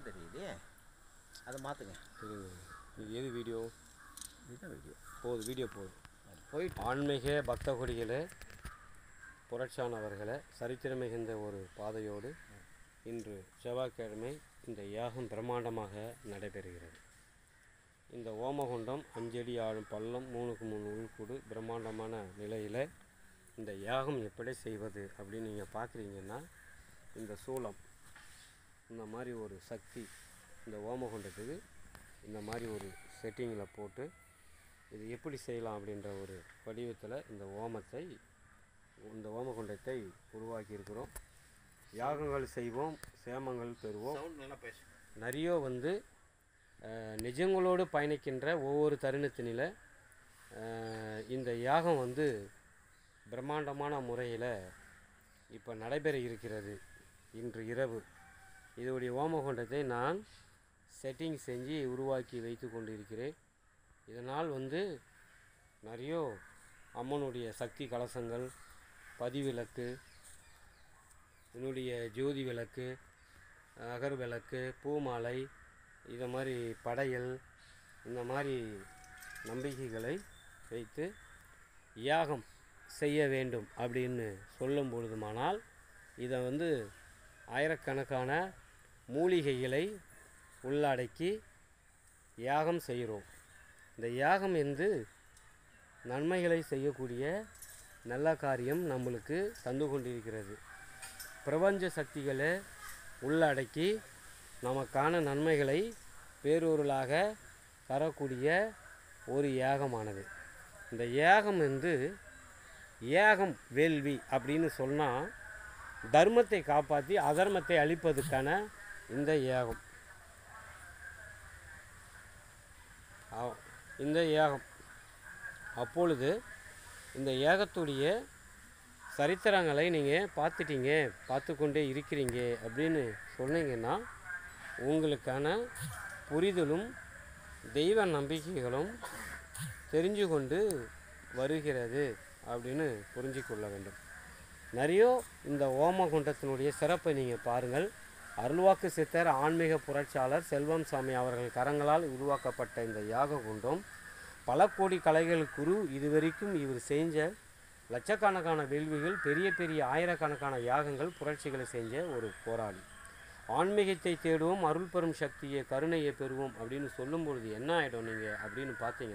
தான் தெரியுது அதை மாற்றுங்க இருங்க இது எது வீடியோ இதுதான் வீடியோ போகுது வீடியோ போகுது போயிட்டு ஆன்மீக பக்த கொடிகளே புரட்சியானவர்களே சரித்திரம் மிகுந்த ஒரு பாதையோடு இன்று செவ்வாய்க்கிழமை இந்த யாகம் பிரம்மாண்டமாக நடைபெறுகிறது இந்த ஓமகுண்டம் அஞ்சடி ஆளும் பள்ளம் மூணுக்கு மூணு உள்கூடு பிரம்மாண்டமான நிலையில் இந்த யாகம் எப்படி செய்வது அப்படின்னு நீங்கள் பார்க்குறீங்கன்னா இந்த சூளம் இந்த மாதிரி ஒரு சக்தி இந்த ஓமகுண்டத்துக்கு இந்த மாதிரி ஒரு செட்டிங்கில் போட்டு இது எப்படி செய்யலாம் அப்படின்ற ஒரு வடிவத்தில் இந்த ஓமத்தை இந்த ஓமகுண்டத்தை உருவாக்கி இருக்கிறோம் யாகங்கள் செய்வோம் சேமங்கள் பெறுவோம் சவுண்ட் நல்லா பேசு நிறைய வந்து அஹ், நிஜங்களோடு பயணிக்கின்ற ஒவ்வொரு தருணத்தினில் அஹ், இந்த யாகம் வந்து பிரம்மாண்டமான முறையில் இப்போ நடைபெற இருக்கிறது இன்று இரவு இதோடைய ஓமகுண்டத்தை நான் செட்டிங் செஞ்சு உருவாக்கி வைத்து கொண்டிருக்கிறேன் இதனால் வந்து நிறைய அம்மனுடைய சக்தி கலசங்கள் பதிவிளக்கு என்னுடைய ஜோதி விளக்கு அகர் விளக்கு பூமாலை இதை மாதிரி படையல் இந்த மாதிரி நம்பிக்கைகளை வைத்து யாகம் செய்ய வேண்டும் அப்படின்னு சொல்லும் பொழுதுமானால் இதை வந்து ஆயிரக்கணக்கான மூலிகைகளை உள்ளடக்கி யாகம் செய்கிறோம் இந்த யாகம் என்று நன்மைகளை செய்யக்கூடிய நல்ல காரியம் நம்மளுக்கு தந்து கொண்டிருக்கிறது பிரபஞ்ச சக்திகளை உள்ளடக்கி நமக்கான நன்மைகளை பேரொருளாக தரக்கூடிய ஒரு யாகமானது இந்த யாகம் வந்து யாகம் வேள்வி அப்படின்னு சொன்னால் தர்மத்தை காப்பாற்றி அதர்மத்தை அழிப்பதற்கான இந்த யாகம் ஆ- இந்த யாகம் அப்பொழுது இந்த ஏகத்துடைய சரித்திரங்களை நீங்கள் பார்த்துட்டீங்க பார்த்து கொண்டே இருக்கிறீங்க அப்படின்னு சொன்னீங்கன்னா உங்களுக்கான புரிதலும் தெய்வ நம்பிக்கைகளும் தெரிஞ்சு கொண்டு வருகிறது அப்படின்னு புரிஞ்சு கொள்ள வேண்டும் நிறைய இந்த ஓமகுண்டத்தினுடைய சிறப்பை நீங்கள் பாருங்கள் அருள்வாக்கு சித்தர் ஆன்மீக புரட்சியாளர் செல்வம் சாமி அவர்கள் கரங்களால் உருவாக்கப்பட்ட இந்த யாக குண்டம் பல கோடி கலைகள் குரு இதுவரைக்கும் இவர் செஞ்ச லட்சக்கணக்கான வேள்விகள் பெரிய பெரிய ஆயிரக்கணக்கான யாகங்கள் புரட்சிகளை செஞ்ச ஒரு போராளி ஆன்மீகத்தை தேடுவோம் அருள் பெறும் சக்தியை கருணையை பெறுவோம் அப்படின்னு சொல்லும் பொழுது என்ன ஆகிடும் நீங்கள் அப்படின்னு பார்த்தீங்கன்னா